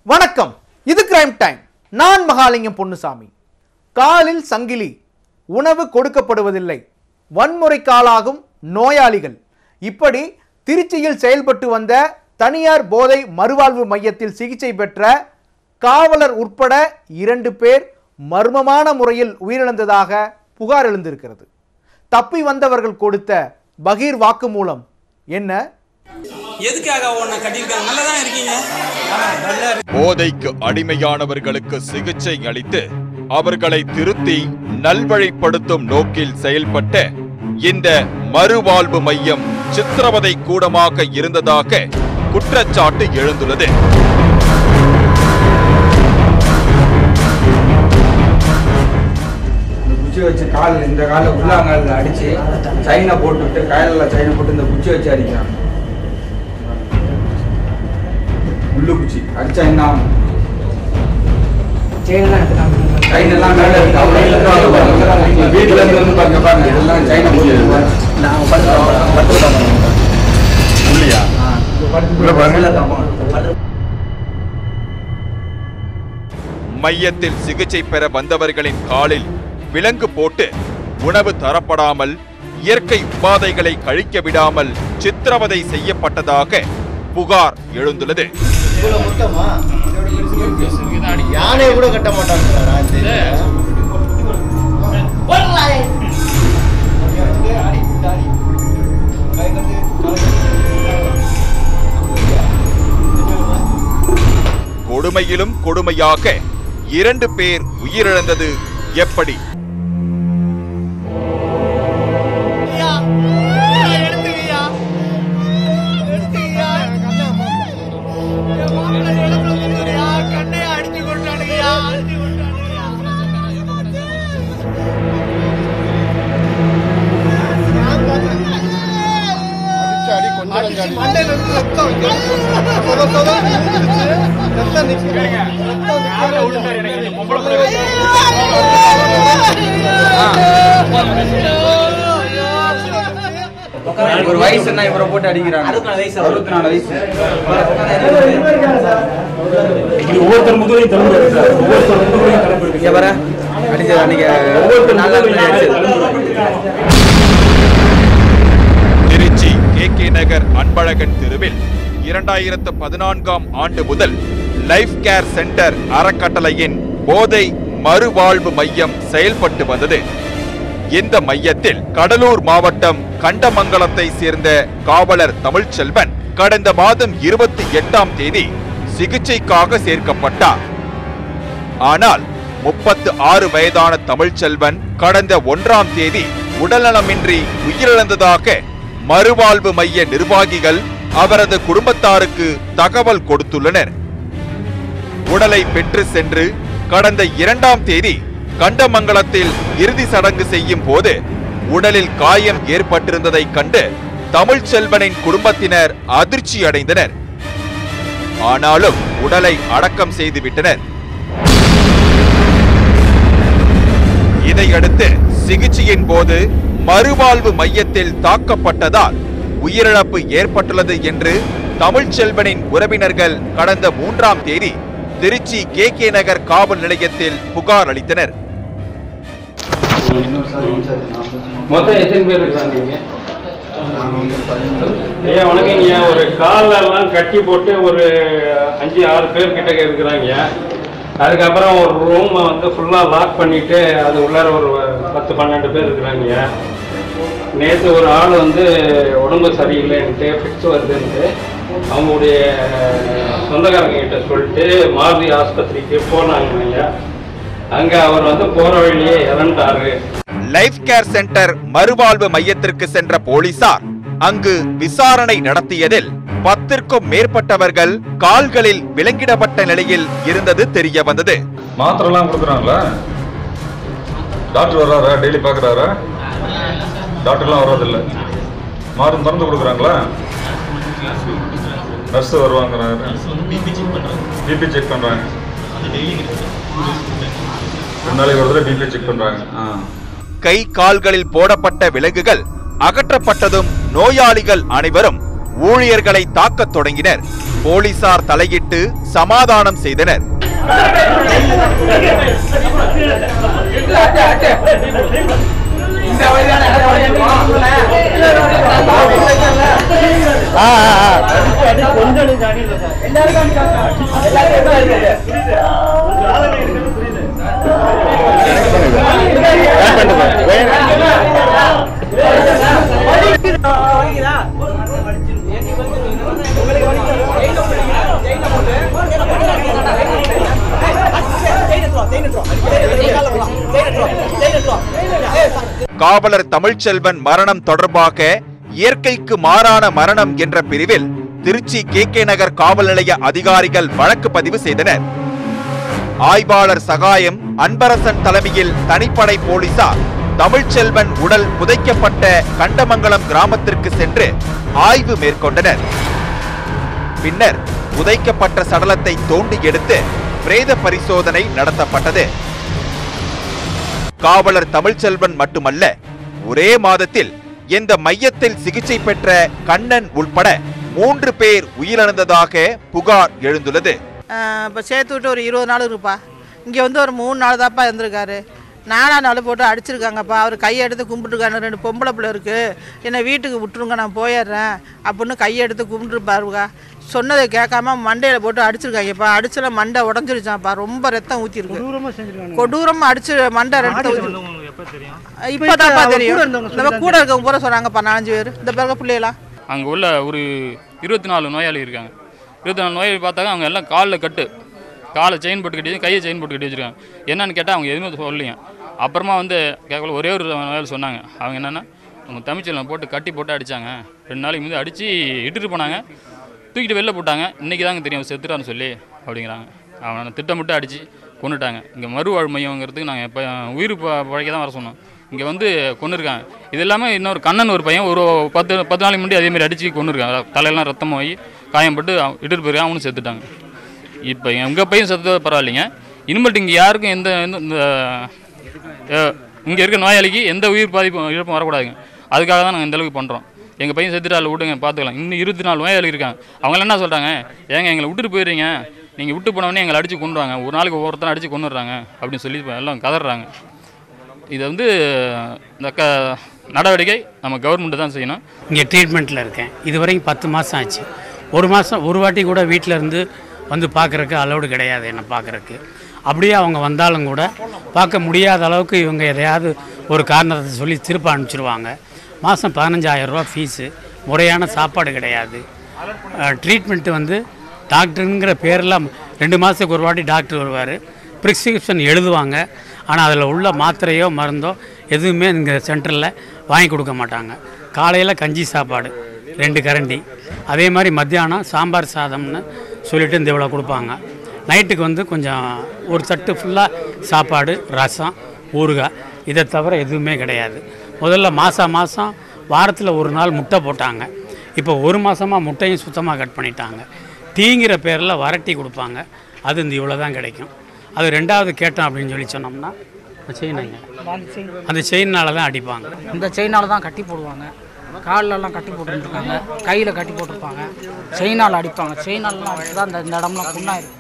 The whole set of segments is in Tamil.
வணக்கம் இது கிரைம் டைம் நான் மகாலிங்கம் பொன்னுசாமி காலில் சங்கிலி உணவு கொடுக்கப்படுவதில்லை வன்முறைக்காலாகும் நோயாளிகள் இப்படி திருச்சியில் செயல்பட்டு வந்த தனியார் போதை மறுவாழ்வு மையத்தில் சிகிச்சை பெற்ற காவலர் உட்பட இரண்டு பேர் மர்மமான முறையில் உயிரிழந்ததாக புகார் எழுந்திருக்கிறது தப்பி வந்தவர்கள் கொடுத்த பகீர் வாக்குமூலம் என்ன எதுக்காக உன்னை கட்டியிருக்காங்க நல்லா தான் இருக்கீங்க நல்லா போதைக்கு அடிமையானவர்களுக்கு சிகிச்சை அளித்து அவர்களை திருத்தி நல்வழிப்படுத்தும் நோக்கில் செயல்பட்ட இந்த மறுவாழ்வு மையம் சித்திரவதை கூடமாக இருந்ததாக குற்றச்சாட்டு எழுந்துள்ளது இந்த குச்சி வச்சு கால் இந்த காலில் உள்ளாங்காலில் அடிச்சு சைனை போட்டுவிட்டு காலில் சைனை போட்டு இந்த குச்சி வச்சு அடிக்கிறாங்க முள்ளு குச்சி அடிச்சா என்ன ஆகும் சைன் எல்லாம் மேலே இருக்கு அவங்க வீட்டுல இருந்து வந்து பாருங்க பாருங்க இதெல்லாம் சைனை போட்டு மையத்தில் சிகிச்சை பெற வந்தவர்களின் காலில் விலங்கு போட்டு உணவு தரப்படாமல் இயற்கை உபாதைகளை கழிக்க விடாமல் சித்திரவதை செய்யப்பட்டதாக புகார் எழுந்துள்ளது இவ்வளவு மொத்தமா யானை கூட கட்ட மாட்டாங்க கொடுமையிலும் கொடுமையாக இரண்டு பேர் உயிரிழந்தது எப்படி ஒரு வயசுன்னா இவரை போட்டு அடிக்கிறாங்க அறுபத்தி நாலு வயசு ஒவ்வொருத்தர் முதுகையும் தழும்பு இருக்கு சார் ஒவ்வொருத்தர் முதுகையும் தழும்பு இருக்கு இங்க வர அடிச்சது அன்னைக்கு ஒவ்வொருத்தர் நாலு நாள் முன்னாடி அடிச்சது. திருச்சி கே கே நகர் அன்பழகன் தெருவில் இரண்டாயிரத்து பதினான்காம் ஆண்டு முதல் லைஃப் கேர் சென்டர் அறக்கட்டளையின் போதை மறுவாழ்வு மையம் செயல்பட்டு வந்தது இந்த மையத்தில் கடலூர் மாவட்டம் கண்டமங்கலத்தை சேர்ந்த காவலர் தமிழ்ச்செல்வன் கடந்த மாதம் இருபத்தி எட்டாம் தேதி சிகிச்சைக்காக சேர்க்கப்பட்டார் ஆனால் முப்பத்து ஆறு வயதான தமிழ்ச்செல்வன் கடந்த ஒன்றாம் தேதி உடல்நலமின்றி உயிரிழந்ததாக மறுவாழ்வு மைய நிர்வாகிகள் அவரது குடும்பத்தாருக்கு தகவல் கொடுத்துள்ளனர் உடலை பெற்று சென்று கடந்த இரண்டாம் தேதி கண்டமங்கலத்தில் இறுதி சடங்கு செய்யும் போது உடலில் காயம் ஏற்பட்டிருந்ததைக் கண்டு தமிழ்ச்செல்வனின் குடும்பத்தினர் அதிர்ச்சி அடைந்தனர் ஆனாலும் உடலை அடக்கம் செய்துவிட்டனர் இதையடுத்து சிகிச்சையின் போது மறுவாழ்வு மையத்தில் தாக்கப்பட்டதால் உயிரிழப்பு ஏற்பட்டுள்ளது என்று தமிழ்ச்செல்வனின் உறவினர்கள் கடந்த மூன்றாம் தேதி திருச்சி கே கே நகர் காவல் நிலையத்தில் புகார் அளித்தனர் மொத்தம் எத்தனை பேர் இருக்காங்க நீங்க ஐயா வணக்கம் ஐயா ஒரு கால்ல எல்லாம் கட்டி போட்டு ஒரு அஞ்சு ஆறு பேர் கிட்ட இருக்கிறாங்க அதுக்கப்புறம் ஒரு ரூமை வந்து ஃபுல்லாக லாக் பண்ணிட்டு அது உள்ளார ஒரு பத்து பன்னெண்டு பேர் இருக்கிறாங்க நேற்று ஒரு ஆள் வந்து உடம்பு சரியில்லைன்ட்டு ஃபிக்ஸ் வருதுன்ட்டு அவங்களுடைய சொந்தக்காரங்க கிட்ட சொல்லிட்டு மாருதி ஆஸ்பத்திரிக்கு போனாங்க ஐயா அங்கே அவர் வந்து போகிற வழியே இறந்துட்டாரு லைஃப் கேர் சென்டர் மறுவாழ்வு மையத்திற்கு சென்ற போலீசார் அங்கு விசாரணை நடத்தியதில் பத்திற்கும் மேற்பட்டவர்கள் கால்களில் விலங்கிடப்பட்ட நிலையில் இருந்தது தெரிய வந்தது மாத்திரைலாம் கொடுக்குறாங்களா டாக்டர் வர்றாரா டெய்லி பார்க்குறாரா டாக்டர்லாம் வர்றதில்ல மருந்து மருந்து கொடுக்குறாங்களா நர்ஸு வருவாங்கிறாரு பிபி செக் பண்ணுறாங்க ரெண்டு நாளைக்கு ஒரு தடவை பிபி செக் பண்ணுறாங்க ஆ கை கால்களில் போடப்பட்ட விலங்குகள் அகற்றப்பட்டதும் நோயாளிகள் அனைவரும் ஊழியர்களை தாக்கத் தொடங்கினர் போலீசார் தலையிட்டு சமாதானம் செய்தனர் காவலர் தமிழ்ச்செல்வன் மரணம் தொடர்பாக இயற்கைக்கு மாறான மரணம் என்ற பிரிவில் திருச்சி கே கே நகர் காவல் நிலைய அதிகாரிகள் வழக்கு பதிவு செய்தனர் ஆய்வாளர் சகாயம் அன்பரசன் தலைமையில் தனிப்படை போலீசார் தமிழ்ச்செல்வன் உடல் புதைக்கப்பட்ட கண்டமங்கலம் கிராமத்திற்கு சென்று ஆய்வு மேற்கொண்டனர் பின்னர் புதைக்கப்பட்ட சடலத்தை தோண்டி எடுத்து பிரேத பரிசோதனை நடத்தப்பட்டது காவலர் தமிழ்ச்செல்வன் மட்டுமல்ல ஒரே மாதத்தில் இந்த மையத்தில் சிகிச்சை பெற்ற கண்ணன் உள்பட மூன்று பேர் உயிரிழந்ததாக புகார் எழுந்துள்ளது இப்போ சேர்த்து விட்டு ஒரு இருபது நாள் இருப்பா இங்கே வந்து ஒரு மூணு நாள் தான்ப்பா இருந்திருக்காரு நாலா நாள் போட்டு அடிச்சிருக்காங்கப்பா அவர் கையை எடுத்து கும்பிட்டுருக்காரு ரெண்டு பொம்பளை பிள்ளை இருக்குது என்னை வீட்டுக்கு விட்டுருங்க நான் போயிடுறேன் அப்படின்னு கையை எடுத்து கும்பிட்டுருப்பாருக்கா சொன்னதை கேட்காம மண்டையில் போட்டு அடிச்சிருக்காங்கப்பா அடிச்சுல மண்டை உடஞ்சிருச்சான்ப்பா ரொம்ப ரத்தம் ஊற்றிருக்கு கொடூரமாக அடிச்சு மண்டை ரத்தம் ஊற்றி இப்போ தான்ப்பா தெரியும் இந்த கூட இருக்கவங்க பூரா சொன்னாங்கப்பா நாலஞ்சு பேர் இந்த பிறகு பிள்ளைகளா அங்கே உள்ள ஒரு இருபத்தி நாலு நோயாளி இருக்காங்க இருபத்தி நாலு நோயாளி பார்த்தாக்க அவங்க எல்லாம் காலில் கட்டு காலை செயின் போட்டு கட்டி கையை செயின் போட்டு கட்டி வச்சிருக்காங்க என்னன்னு கேட்டால் அவங்க எதுவுமே சொல்லலைங்க அப்புறமா வந்து கேட்கல ஒரே ஒரு நோயாளி சொன்னாங்க அவங்க என்னென்னா அவங்க தமிழ்ச்செல்வன் போட்டு கட்டி போட்டு அடித்தாங்க ரெண்டு நாளைக்கு முந்தைய அடித்து இட்டுட்டு போனாங்க தூக்கிட்டு வெளில போட்டாங்க இன்றைக்கி தாங்க தெரியும் செத்துட்டான்னு சொல்லி அப்படிங்கிறாங்க அவனை திட்டமிட்டு அடித்து கொண்டுட்டாங்க இங்கே மறுவாழ் மையங்கிறதுக்கு நாங்கள் இப்போ உயிர் ப- பழைக்க தான் வர சொன்னோம் இங்கே வந்து கொண்டுருக்காங்க இது இல்லாமல் இன்னொரு கண்ணன் ஒரு பையன் ஒரு பத்து பத்து நாளைக்கு முன்னாடி அதேமாதிரி அடித்து கொண்டுருக்காங்க தலையெல்லாம் ரத்தமாகி காயம்பட்டு அவன் இட்டுட்டு போயிருக்கான் அவனும் செத்துட்டாங்க இப்போ எங்கள் பையன் செத்தது பரவாயில்லைங்க இனிமேட்டு இங்கே யாருக்கும் எந்த எந்த இந்த இங்கே இருக்க நோயாளிக்கு எந்த உயிர் பாதிப்பும் இழப்பும் வரக்கூடாதுங்க அதுக்காக தான் நாங்கள் இந்த அளவுக்கு பண்ணுறோம் எங்கள் பையன் செத்துட்டால விட்டுங்க பார்த்துக்கலாம் இன்னும் இருபத்தி நாலு நோயாளி இருக்காங்க அவங்களாம் என்ன சொல்கிறாங்க ஏங்க எங்களை விட்டுட்டு போயிடுறீங்க நீங்கள் விட்டு போனவொடனே எங்களை அடித்து கொண்டு வாங்க ஒரு நாளைக்கு ஒவ்வொருத்தரும் அடித்து கொண்டுடுறாங்க அப்படின்னு சொல்லி இப்ப எல்லாம் கதறாங்க இதை வந்து இந்த க நடவடிக்கை நம்ம கவர்மெண்ட்டு தான் செய்யணும் இங்கே ட்ரீட்மெண்ட்டில் இருக்கேன் இது வரைக்கும் பத்து மாதம் ஆச்சு ஒரு மாதம் ஒரு வாட்டி கூட வீட்டில் இருந்து வந்து பார்க்குறக்கு அலௌடு கிடையாது என்னை பார்க்குறக்கு அப்படியே அவங்க வந்தாலும் கூட பார்க்க முடியாத அளவுக்கு இவங்க எதையாவது ஒரு காரணத்தை சொல்லி திருப்ப அனுப்பிச்சிருவாங்க மாதம் பதினஞ்சாயிரரூபா ஃபீஸு முறையான சாப்பாடு கிடையாது ட்ரீட்மெண்ட்டு வந்து டாக்டருங்கிற பேரில் ரெண்டு மாதத்துக்கு ஒரு வாட்டி டாக்டர் வருவார் ப்ரிஸ்கிரிப்ஷன் எழுதுவாங்க ஆனால் அதில் உள்ள மாத்திரையோ மருந்தோ எதுவுமே இங்கே சென்டரில் வாங்கி கொடுக்க மாட்டாங்க காலையில் கஞ்சி சாப்பாடு ரெண்டு கரண்டி அதே மாதிரி மத்தியானம் சாம்பார் சாதம்னு சொல்லிட்டு இந்த இவ்வளோ கொடுப்பாங்க நைட்டுக்கு வந்து கொஞ்சம் ஒரு தட்டு ஃபுல்லாக சாப்பாடு ரசம் ஊறுகாய் இதை தவிர எதுவுமே கிடையாது முதல்ல மாதம் மாதம் வாரத்தில் ஒரு நாள் முட்டை போட்டாங்க இப்போ ஒரு மாதமாக முட்டையும் சுத்தமாக கட் பண்ணிட்டாங்க டீங்கிற பேரில் வரட்டி கொடுப்பாங்க அது இந்த இவ்வளோ தான் கிடைக்கும் அது ரெண்டாவது கேட்டோம் அப்படின்னு சொல்லி சொன்னோம்னா செயினாங்க அந்த செயினால் தான் அடிப்பாங்க இந்த செயினால் தான் கட்டி போடுவாங்க கால்லெல்லாம் கட்டி போட்டுருக்காங்க கையில் கட்டி போட்டிருப்பாங்க செயினால் அடிப்பாங்க செயினாலலாம் அடிச்சு தான் இந்த இந்த இடம்லாம் புண்ணாயிருக்கு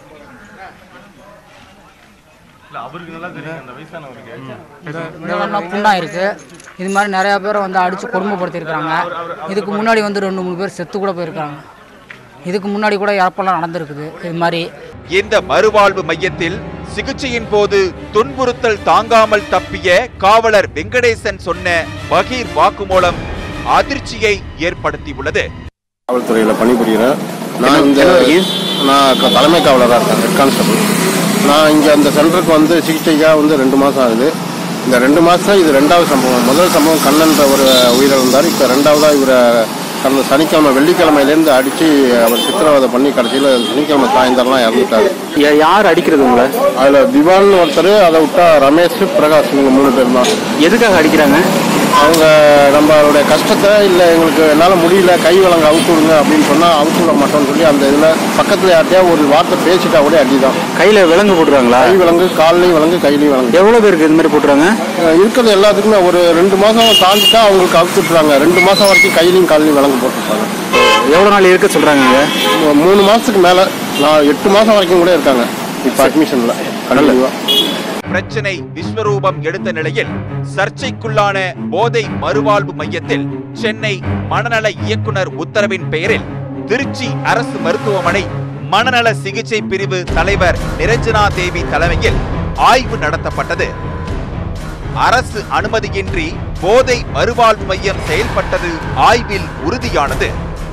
இந்த இந்த இடம்லாம் புண்ணாயிருக்கு இது மாதிரி நிறையா பேரை வந்து அடித்து கொடுமைப்படுத்தியிருக்காங்க இதுக்கு முன்னாடி வந்து ரெண்டு மூணு பேர் செத்து கூட போயிருக்காங்க இதுக்கு முன்னாடி கூட இறப்பெல்லாம் நடந்திருக்குது இது மாதிரி இந்த மறுவாழ்வு மையத்தில் சிகிச்சையின் போது துன்புறுத்தல் தாங்காமல் தப்பிய காவலர் வெங்கடேசன் சொன்ன பகீர் வாக்குமூலம் அதிர்ச்சியை ஏற்படுத்தியுள்ளது காவல்துறையில் பணிபுரிகிறேன் நான் இந்த நான் க- தலைமை காவலராக இருக்கேன் ஹெட் கான்ஸ்டபிள் நான் இங்கே அந்த சென்டருக்கு வந்து சிகிச்சைக்காக வந்து ரெண்டு மாதம் ஆகுது இந்த ரெண்டு மாதம் இது ரெண்டாவது சம்பவம் முதல் சம்பவம் கண்ணன்ற ஒரு உயிரிழந்தார் இப்போ ரெண்டாவதாக இவரை கடந்த சனிக்கிழமை வெள்ளிக்கிழமையிலேருந்து அடித்து அவர் சித்திரவதை பண்ணி கடைசியில் சனிக்கிழமை சாயந்தரம்லாம் இறந்துட்டாரு யார் அடிக்கிறது உங்களை அதில் திவான் ஒருத்தர் அதை விட்டா ரமேஷ் பிரகாஷ் இவங்க மூணு பேர் தான் எதுக்காக அடிக்கிறாங்க அவங்க நம்மளுடைய கஷ்டத்தை இல்லை எங்களுக்கு என்னால் முடியல கை வழங்க அவுத்து விடுங்க அப்படின்னு சொன்னால் அவுத்து விட மாட்டோம்னு சொல்லி அந்த இதில் பக்கத்தில் யார்ட்டையா ஒரு வார்த்தை பேசிட்டா கூட அடி தான் கையில விலங்கு போட்டுருவாங்களா கை விலங்கு கால்லையும் விலங்கு கையிலையும் விலங்கு எவ்வளவு பேருக்கு இது மாதிரி போட்டுறாங்க அஹ் இருக்கிறது எல்லாத்துக்குமே ஒரு ரெண்டு மாதம் தாண்டிட்டா அவங்களுக்கு அவுத்து விட்டுறாங்க ரெண்டு மாதம் வரைக்கும் கையிலையும் கால்லையும் விலங்கு போட்டுருப்பாங்க எவ்வளோ நாள் இருக்க சொல்கிறாங்க அங்கே மூ- மூணு மாதத்துக்கு மேலே நான் எட்டு மாதம் வரைக்கும் கூட இருக்காங்க இப்போ அட்மிஷனில் கண்டிப்பாக பிரச்சனை விஸ்வரூபம் எடுத்த நிலையில் சர்ச்சைக்குள்ளான போதை மறுவாழ்வு மையத்தில் சென்னை மனநல இயக்குனர் உத்தரவின் பெயரில் திருச்சி அரசு மருத்துவமனை மனநல சிகிச்சை பிரிவு தலைவர் நிரஞ்சனா தேவி தலைமையில் ஆய்வு நடத்தப்பட்டது அரசு அனுமதியின்றி போதை மறுவாழ்வு மையம் செயல்பட்டது ஆய்வில் உறுதியானது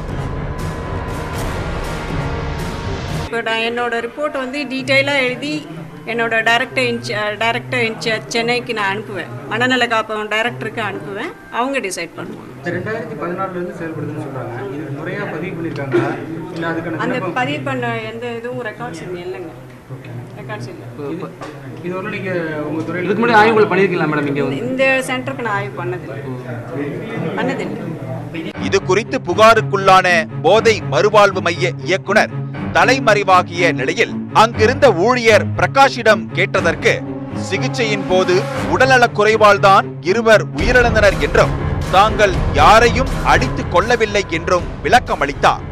இப்போ நான் என்னோட ரிப்போர்ட் வந்து டீட்டெயிலாக எழுதி என்னோட டைரக்டர் இன்ச் டைரக்டர் இன்சார்ஜ் சென்னைக்கு நான் அனுப்புவேன் மனநல காப்பகம் டைரக்டருக்கு அனுப்புவேன் அவங்க டிசைட் பண்ணுவாங்க ரெண்டாயிரத்தி பதினாறுலேருந்து செயல்படுதுன்னு சொல்கிறாங்க இது முறையாக பதிவு பண்ணியிருக்காங்களா இல்லை அதுக்கான அந்த விண்ணப்பம் பதிவு பண்ண எந்த இதுவும் ரெக்கார்ட்ஸ் இல்லைங்க ரெக்கார்ட்ஸ் இல்லை இது ஒன்றும் நீங்கள் உங்கள் துறையில் இதுக்கு முன்னாடி ஆய்வுகள் பண்ணியிருக்கீங்களா மேடம் இங்கே வந்து இந்த சென்டருக்கு நான் ஆய்வு பண்ணதில்லை பண்ணதில்லை இது குறித்து புகாருக்குள்ளான போதை மறுவாழ்வு மைய இயக்குனர் தலைமறைவாகிய நிலையில் அங்கிருந்த ஊழியர் பிரகாஷிடம் கேட்டதற்கு சிகிச்சையின் போது உடல்நலக் குறைவால்தான் இருவர் உயிரிழந்தனர் என்றும் தாங்கள் யாரையும் அடித்துக் கொள்ளவில்லை என்றும் விளக்கம் அளித்தார்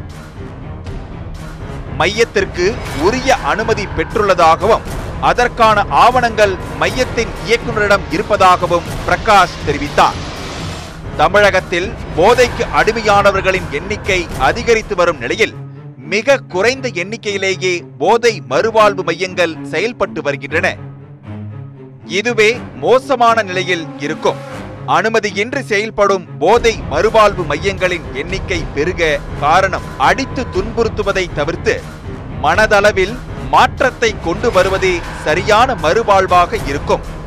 மையத்திற்கு உரிய அனுமதி பெற்றுள்ளதாகவும் அதற்கான ஆவணங்கள் மையத்தின் இயக்குனரிடம் இருப்பதாகவும் பிரகாஷ் தெரிவித்தார் தமிழகத்தில் போதைக்கு அடிமையானவர்களின் எண்ணிக்கை அதிகரித்து வரும் நிலையில் மிக குறைந்த எண்ணிக்கையிலேயே போதை மறுவாழ்வு மையங்கள் செயல்பட்டு வருகின்றன இதுவே மோசமான நிலையில் இருக்கும் அனுமதியின்றி செயல்படும் போதை மறுவாழ்வு மையங்களின் எண்ணிக்கை பெருக காரணம் அடித்து துன்புறுத்துவதை தவிர்த்து மனதளவில் மாற்றத்தை கொண்டு வருவதே சரியான மறுவாழ்வாக இருக்கும்